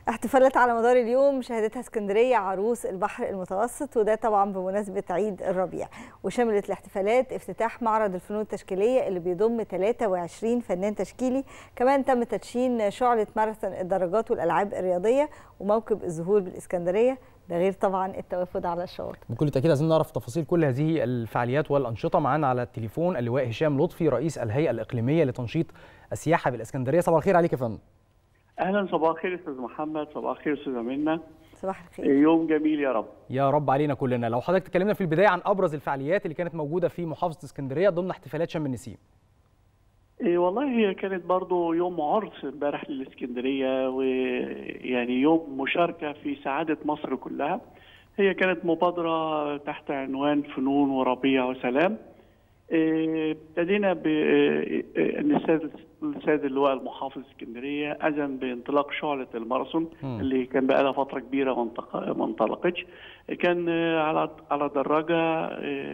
احتفالات على مدار اليوم شهدتها اسكندريه عروس البحر المتوسط وده طبعا بمناسبه عيد الربيع وشملت الاحتفالات افتتاح معرض الفنون التشكيليه اللي بيضم 23 فنان تشكيلي كمان تم تدشين شعله ماراثون الدراجات والالعاب الرياضيه وموكب الزهور بالاسكندريه ده غير طبعا التوافد على الشواطئ بكل تاكيد عايزين نعرف تفاصيل كل هذه الفعاليات والانشطه معانا على التليفون اللواء هشام لطفي رئيس الهيئه الاقليميه لتنشيط السياحه بالاسكندريه صباح الخير عليك يا فندم اهلا صباح الخير استاذ محمد صباح الخير استاذه منى صباح الخير يوم جميل يا رب يا رب علينا كلنا لو حضرتك تكلمنا في البدايه عن ابرز الفعاليات اللي كانت موجوده في محافظه اسكندريه ضمن احتفالات شم النسيم إيه والله هي كانت برضو يوم عرس امبارح للاسكندريه ويعني يوم مشاركه في سعاده مصر كلها هي كانت مبادره تحت عنوان فنون وربيع وسلام ابتدينا بان السيد السيد اللواء المحافظ اسكندريه اذن بانطلاق شعله الماراثون اللي كان بقى لها فتره كبيره ما انطلقتش كان على على دراجه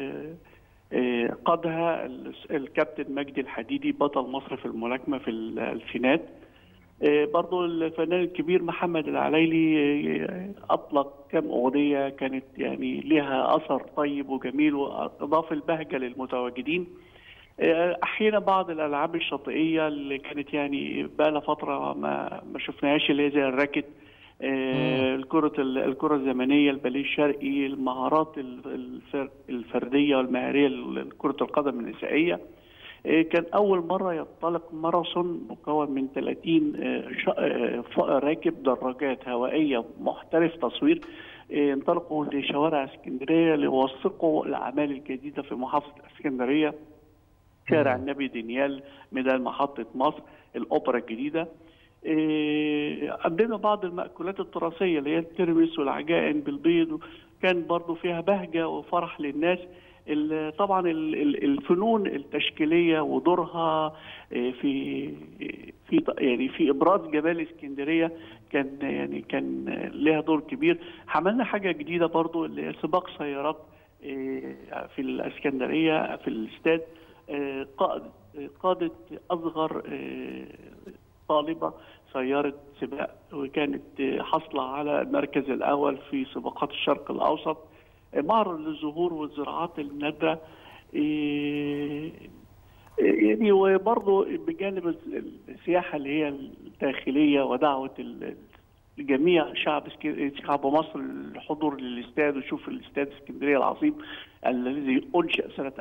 قادها الكابتن مجدي الحديدي بطل مصر في الملاكمه في الالفينات برضو الفنان الكبير محمد العليلي اطلق كم اغنيه كانت يعني لها اثر طيب وجميل واضاف البهجه للمتواجدين احيانا بعض الالعاب الشاطئيه اللي كانت يعني بقى لها فتره ما ما شفناهاش اللي هي زي الراكت الكرة الكرة الزمنية الباليه الشرقي المهارات الفردية والمهارية لكرة القدم النسائية كان أول مرة ينطلق ماراثون مكون من 30 راكب دراجات هوائية محترف تصوير انطلقوا لشوارع اسكندرية ليوثقوا الأعمال الجديدة في محافظة اسكندرية شارع النبي دانيال ميدان محطة مصر الأوبرا الجديدة قدمنا بعض المأكولات التراثية اللي هي الترمس والعجائن بالبيض كان برضو فيها بهجة وفرح للناس طبعا الفنون التشكيليه ودورها في في يعني في ابراز جمال اسكندريه كان يعني كان لها دور كبير عملنا حاجه جديده برضو اللي هي سباق سيارات في الاسكندريه في الاستاد قادت اصغر طالبه سياره سباق وكانت حاصله على المركز الاول في سباقات الشرق الاوسط معرض للزهور والزراعات النادره يعني وبرضه بجانب السياحه اللي هي الداخليه ودعوه جميع شعب شعب مصر الحضور للاستاد ويشوف الاستاد اسكندريه العظيم الذي انشئ سنه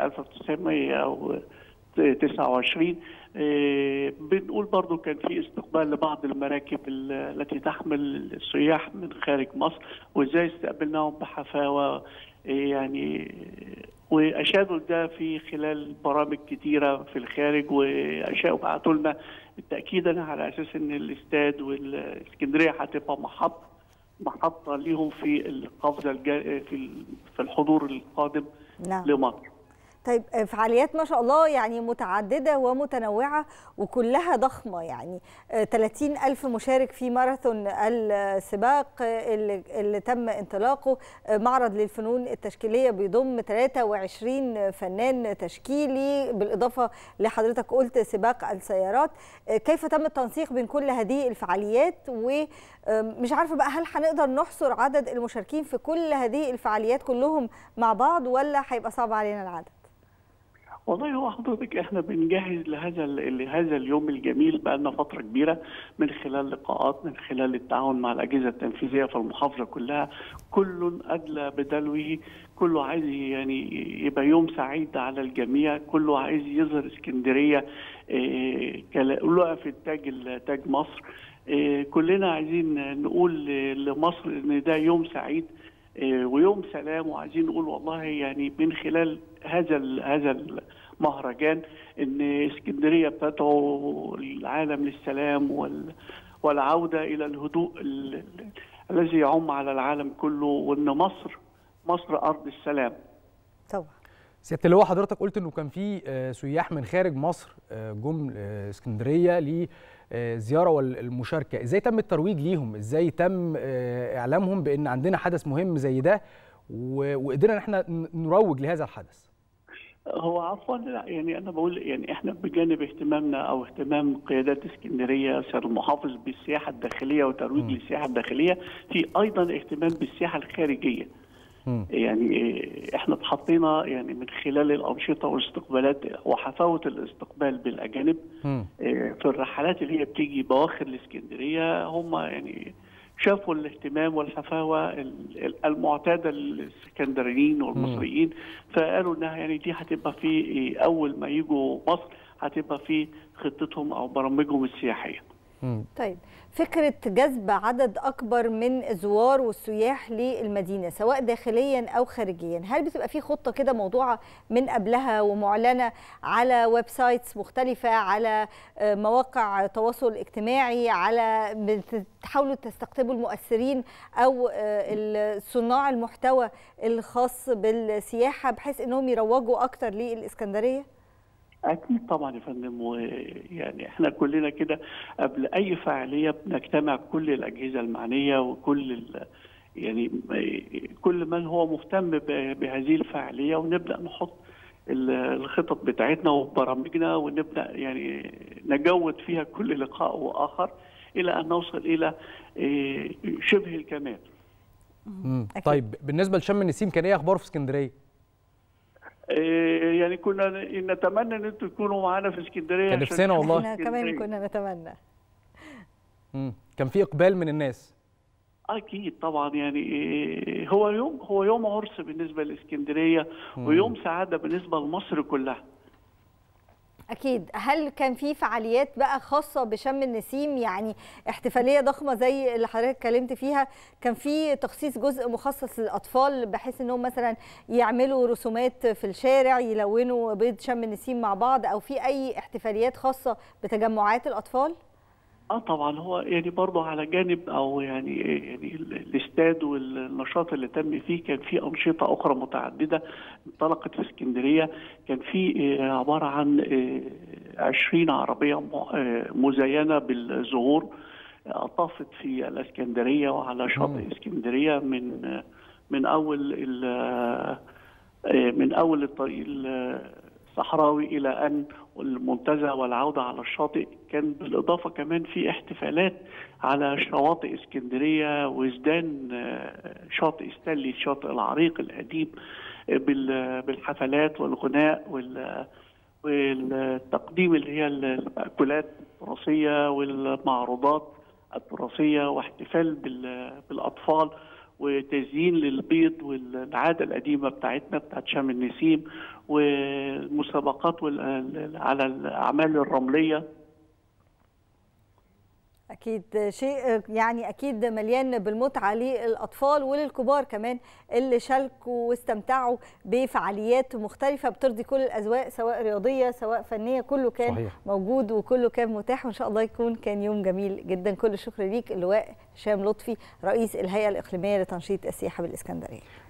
1929 بنقول برضو كان في استقبال لبعض المراكب التي تحمل السياح من خارج مصر وازاي استقبلناهم بحفاوه يعني واشادوا ده في خلال برامج كتيره في الخارج واشاءوا بعتوا لنا تاكيدا على اساس ان الاستاد والاسكندريه هتبقى محط محطه ليهم في القفزه في في الحضور القادم نعم. لمصر. طيب فعاليات ما شاء الله يعني متعددة ومتنوعة وكلها ضخمة يعني 30 ألف مشارك في ماراثون السباق اللي, اللي تم انطلاقه معرض للفنون التشكيلية بيضم 23 فنان تشكيلي بالإضافة لحضرتك قلت سباق السيارات كيف تم التنسيق بين كل هذه الفعاليات ومش عارفة بقى هل هنقدر نحصر عدد المشاركين في كل هذه الفعاليات كلهم مع بعض ولا هيبقى صعب علينا العدد؟ والله هو حضرتك احنا بنجهز لهذا لهذا اليوم الجميل بقى لنا فتره كبيره من خلال لقاءات من خلال التعاون مع الاجهزه التنفيذيه في المحافظه كلها كل ادلى بدلوه كله عايز يعني يبقى يوم سعيد على الجميع كله عايز يظهر اسكندريه كلؤلؤه في التاج تاج مصر كلنا عايزين نقول لمصر ان ده يوم سعيد ويوم سلام وعايزين نقول والله يعني من خلال هذا هذا المهرجان ان اسكندريه بتدعو العالم للسلام والعوده الى الهدوء الذي يعم على العالم كله وان مصر مصر ارض السلام. طبعا. سياده اللواء حضرتك قلت انه كان في سياح من خارج مصر جم اسكندريه لزياره والمشاركه ازاي تم الترويج ليهم ازاي تم اعلامهم بان عندنا حدث مهم زي ده وقدرنا ان احنا نروج لهذا الحدث هو عفوا لا يعني انا بقول يعني احنا بجانب اهتمامنا او اهتمام قيادات اسكندريه سياده المحافظ بالسياحه الداخليه وترويج للسياحه الداخليه في ايضا اهتمام بالسياحه الخارجيه. مم. يعني احنا اتحطينا يعني من خلال الانشطه والاستقبالات وحفاوه الاستقبال بالاجانب مم. اه، في الرحلات اللي هي بتيجي بواخر الاسكندريه هم يعني شافوا الاهتمام والحفاوه ال- ال- المعتاده للاسكندرانيين والمصريين فقالوا انها يعني دي هتبقى في اه، اول ما يجوا مصر هتبقى في خطتهم او برامجهم السياحيه. مم. طيب فكرة جذب عدد أكبر من الزوار والسياح للمدينة سواء داخليا أو خارجيا هل بتبقى في خطة كده موضوعة من قبلها ومعلنة على ويب سايتس مختلفة على آه، مواقع تواصل اجتماعي على بتحاولوا تستقطبوا المؤثرين أو آه، صناع المحتوى الخاص بالسياحة بحيث أنهم يروجوا أكتر للإسكندرية؟ اكيد طبعا يا فندم ويعني احنا كلنا كده قبل اي فعاليه بنجتمع كل الاجهزه المعنيه وكل ال يعني كل من هو مهتم ب- بهذه الفعاليه ونبدا نحط ال- الخطط بتاعتنا وبرامجنا ونبدا يعني نجود فيها كل لقاء واخر الى ان نوصل الى إيه، شبه الكمال. مم. أكيد. طيب بالنسبه لشم النسيم كان ايه اخباره في اسكندريه؟ إيه، يعني كنا نتمنى ان انتم تكونوا معانا في اسكندريه كان عشان نفسنا والله. احنا كمان اسكندرية. كنا نتمنى مم. كان في اقبال من الناس اكيد طبعا يعني إيه، هو يوم هو يوم عرس بالنسبه لاسكندريه ويوم سعاده بالنسبه لمصر كلها أكيد هل كان في فعاليات بقى خاصة بشم النسيم يعني احتفالية ضخمة زي اللي حضرتك اتكلمت فيها كان في تخصيص جزء مخصص للأطفال بحيث إنهم مثلا يعملوا رسومات في الشارع يلونوا بيض شم النسيم مع بعض أو في أي احتفاليات خاصة بتجمعات الأطفال؟ اه طبعا هو يعني برضه على جانب او يعني يعني ال- الاستاد والنشاط اللي تم فيه كان في انشطه اخرى متعدده انطلقت في اسكندريه كان في آه، عباره عن آه، 20 عربيه م- آه، مزينه بالزهور آه، طافت في الاسكندريه وعلى شاطئ اسكندريه من آه، من اول ال- آه، آه، من اول الطريق الصحراوي الى ان المنتزه والعوده على الشاطئ كان بالاضافه كمان في احتفالات على شواطئ اسكندريه وزدان آه، شاطئ ستانلي الشاطئ العريق القديم آه، بال- بالحفلات والغناء وال والتقديم اللي هي المأكولات التراثية والمعروضات التراثية واحتفال بال- بالأطفال وتزيين للبيض والعادة القديمة بتاعتنا بتاعت شام النسيم والمسابقات وال- على الأعمال الرملية أكيد شيء يعني أكيد مليان بالمتعة للأطفال وللكبار كمان اللي شاركوا واستمتعوا بفعاليات مختلفة بترضي كل الأذواق سواء رياضية سواء فنية كله كان صحيح. موجود وكله كان متاح وإن شاء الله يكون كان يوم جميل جدا كل الشكر ليك اللواء هشام لطفي رئيس الهيئة الإقليمية لتنشيط السياحة بالإسكندرية